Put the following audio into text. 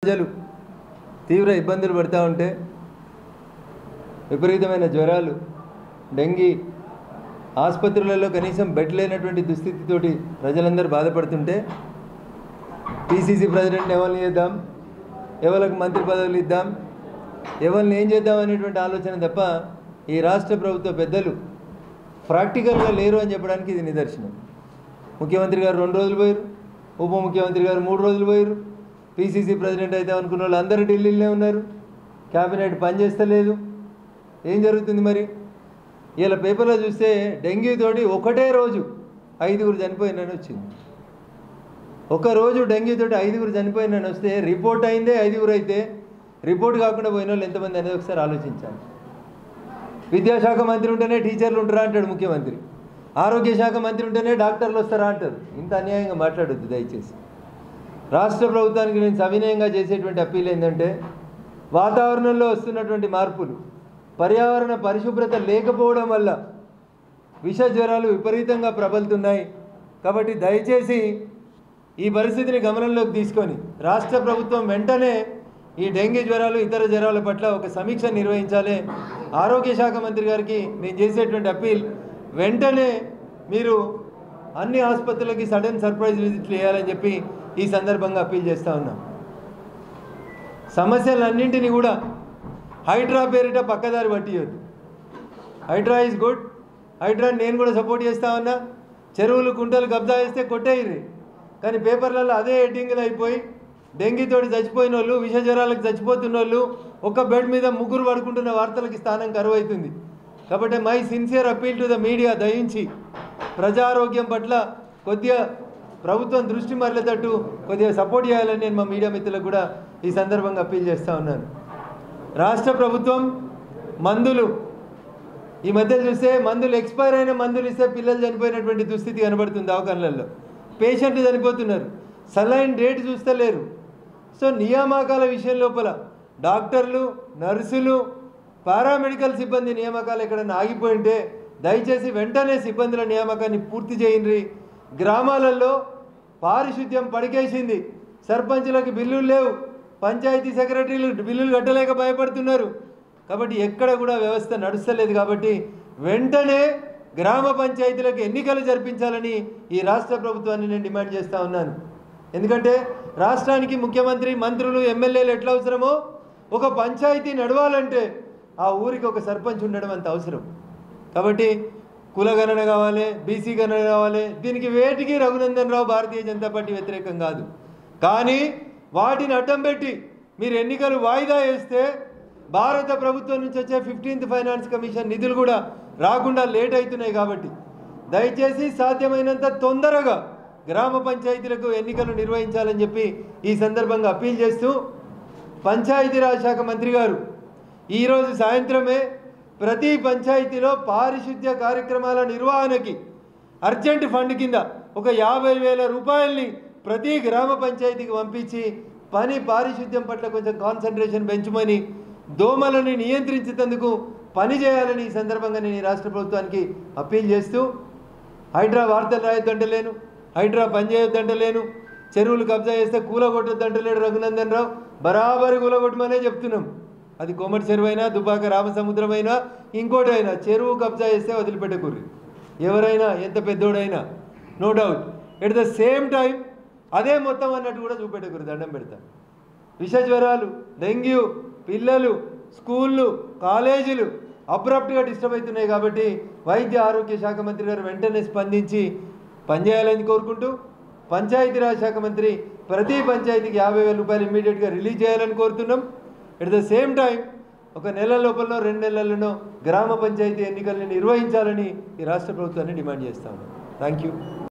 ప్రజలు తీవ్ర ఇబ్బందులు పడుతూ ఉంటే విపరీతమైన జ్వరాలు డెంగీ ఆసుపత్రులలో కనీసం బెడ్ లేనటువంటి దుస్థితితోటి ప్రజలందరూ బాధపడుతుంటే పిసిసి ప్రెసిడెంట్ ఎవరిని చేద్దాం ఎవరికి మంత్రి పదవులు ఇద్దాం ఎవరిని ఏం చేద్దాం అనేటువంటి ఆలోచన తప్ప ఈ రాష్ట్ర ప్రభుత్వ పెద్దలు ప్రాక్టికల్గా లేరు అని చెప్పడానికి ఇది నిదర్శనం ముఖ్యమంత్రి గారు రెండు రోజులు పోయారు ఉప ముఖ్యమంత్రి గారు మూడు రోజులు పోయారు పిసిసి ప్రెసిడెంట్ అయితే అనుకున్న వాళ్ళు అందరూ ఢిల్లీలోనే ఉన్నారు క్యాబినెట్ పనిచేస్తలేదు ఏం జరుగుతుంది మరి ఇలా పేపర్లో చూస్తే డెంగ్యూ తోటి ఒకటే రోజు ఐదుగురు చనిపోయినని వచ్చింది ఒక రోజు డెంగ్యూ తోటి ఐదుగురు చనిపోయినని వస్తే రిపోర్ట్ అయిందే ఐదుగురు అయితే రిపోర్ట్ కాకుండా పోయిన వాళ్ళు ఎంతమంది అనేది ఒకసారి ఆలోచించాలి విద్యాశాఖ మంత్రి ఉంటేనే టీచర్లు ఉంటారా అంటాడు ముఖ్యమంత్రి ఆరోగ్య శాఖ మంత్రి ఉంటేనే డాక్టర్లు వస్తారా అంటారు ఇంత అన్యాయంగా మాట్లాడొద్దు దయచేసి రాష్ట్ర ప్రభుత్వానికి నేను సవినయంగా చేసేటువంటి అప్పీల్ ఏంటంటే వాతావరణంలో వస్తున్నటువంటి మార్పులు పర్యావరణ పరిశుభ్రత లేకపోవడం వల్ల విష జ్వరాలు విపరీతంగా ప్రబలుతున్నాయి కాబట్టి దయచేసి ఈ పరిస్థితిని గమనంలోకి తీసుకొని రాష్ట్ర ప్రభుత్వం వెంటనే ఈ డెంగీ జ్వరాలు ఇతర జ్వరాల పట్ల ఒక సమీక్ష నిర్వహించాలి ఆరోగ్య శాఖ మంత్రి గారికి నేను చేసేటువంటి అప్పీల్ వెంటనే మీరు అన్ని ఆసుపత్రులకి సడన్ సర్ప్రైజ్ విజిట్లు చేయాలని చెప్పి ఈ సందర్భంగా అప్పీల్ చేస్తూ ఉన్నాం సమస్యలన్నింటినీ కూడా హైడ్రా పేరిట పక్కదారి పట్టియొద్దు హైడ్రా ఈజ్ గుడ్ హైడ్రా నేను కూడా సపోర్ట్ చేస్తా ఉన్నా చెరువులు కుంటలు కబ్జా చేస్తే కొట్టేయిర్రి కానీ పేపర్లలో అదే హెడ్డింగ్లు అయిపోయి డెంగీతోటి చచ్చిపోయిన వాళ్ళు విష జ్వరాలకు చచ్చిపోతున్న వాళ్ళు ఒక బెడ్ మీద ముగ్గురు పడుకుంటున్న వార్తలకి స్థానం కరువైతుంది కాబట్టి my sincere appeal to the media దయించి ప్రజారోగ్యం పట్ల కొద్దిగా ప్రభుత్వం దృష్టి మరలేటట్టు కొద్దిగా సపోర్ట్ చేయాలని నేను మా మీడియా మిత్రులకు కూడా ఈ సందర్భంగా అప్పీల్ చేస్తూ ఉన్నాను రాష్ట్ర ప్రభుత్వం మందులు ఈ మధ్య చూస్తే మందులు ఎక్స్పైర్ అయిన మందులు ఇస్తే పిల్లలు చనిపోయినటువంటి దుస్థితి కనబడుతుంది దవాఖానలలో పేషెంట్లు చనిపోతున్నారు సలైన్ రేట్ చూస్తలేరు సో నియామకాల విషయం లోపల డాక్టర్లు నర్సులు పారామెడికల్ సిబ్బంది నియామకాలు ఎక్కడైనా ఆగిపోయింటే దయచేసి వెంటనే సిబ్బందుల నియామకాన్ని పూర్తి చేయండి గ్రామాలలో పారిశుద్ధ్యం పడికేసింది సర్పంచులకు బిల్లులు లేవు పంచాయతీ సెక్రటరీలు బిల్లులు కట్టలేక భయపడుతున్నారు కాబట్టి ఎక్కడ కూడా వ్యవస్థ నడుస్తలేదు కాబట్టి వెంటనే గ్రామ పంచాయతీలకు ఎన్నికలు జరిపించాలని ఈ రాష్ట్ర ప్రభుత్వాన్ని నేను డిమాండ్ చేస్తూ ఉన్నాను ఎందుకంటే రాష్ట్రానికి ముఖ్యమంత్రి మంత్రులు ఎమ్మెల్యేలు ఎట్లా అవసరమో ఒక పంచాయతీ నడవాలంటే ఆ ఊరికి ఒక సర్పంచ్ ఉండడం అంత అవసరం కాబట్టి కులగణన కావాలి బీసీ గణన కావాలి దీనికి వేటికి రఘునందన్ రావు భారతీయ జనతా పార్టీ వ్యతిరేకం కాదు కానీ వాటిని అడ్డం పెట్టి మీరు ఎన్నికలు వాయిదా వేస్తే భారత ప్రభుత్వం నుంచి వచ్చే ఫిఫ్టీన్త్ ఫైనాన్స్ కమిషన్ నిధులు కూడా రాకుండా లేట్ అవుతున్నాయి కాబట్టి దయచేసి సాధ్యమైనంత తొందరగా గ్రామ పంచాయతీలకు ఎన్నికలు నిర్వహించాలని చెప్పి ఈ సందర్భంగా అప్పీల్ చేస్తూ పంచాయతీరాజ్ శాఖ మంత్రి గారు ఈరోజు సాయంత్రమే ప్రతి పంచాయతీలో పారిశుద్ధ్య కార్యక్రమాల నిర్వహణకి అర్జెంట్ ఫండ్ కింద ఒక యాభై వేల రూపాయల్ని ప్రతి గ్రామ పంచాయతీకి పంపించి పని పారిశుద్ధ్యం పట్ల కొంచెం కాన్సన్ట్రేషన్ పెంచుమని దోమలని నియంత్రించేందుకు పని చేయాలని ఈ సందర్భంగా నేను ఈ రాష్ట్ర ప్రభుత్వానికి అప్పీల్ చేస్తూ హైడ్రా వార్తలు రాయొద్దంటలేను హైడ్రా పని చేయొద్దంటలేను చెరువులు కబ్జా చేస్తే కూలగొట్టొద్దంటలేడు రఘునందన్ రావు బరాబరి కూలగొట్టమనే చెప్తున్నాం అది కోమటి చెరువు అయినా దుబాక రామసముద్రం అయినా ఇంకోటైనా చెరువు కబ్జా చేస్తే వదిలిపెట్టకూర్రి ఎవరైనా ఎంత పెద్దోడైనా no doubt at the same time అదే మొత్తం అన్నట్టు కూడా చూపెట్టకూరి దండం పెడతా విష జ్వరాలు డెంగ్యూ పిల్లలు స్కూళ్ళు కాలేజీలు అబ్రప్ట్గా డిస్టర్బ్ అవుతున్నాయి కాబట్టి వైద్య ఆరోగ్య శాఖ మంత్రి గారు వెంటనే స్పందించి పనిచేయాలని కోరుకుంటూ పంచాయతీరాజ్ శాఖ మంత్రి ప్రతి పంచాయతీకి యాభై వేల రూపాయలు ఇమ్మీడియట్గా రిలీజ్ చేయాలని కోరుతున్నాం ఎట్ ద సేమ్ టైం ఒక నెల లోపల రెండు నెలల్లోనో గ్రామ పంచాయతీ ఎన్నికల్ని నిర్వహించాలని ఈ రాష్ట్ర ప్రభుత్వాన్ని డిమాండ్ చేస్తాను థ్యాంక్ యూ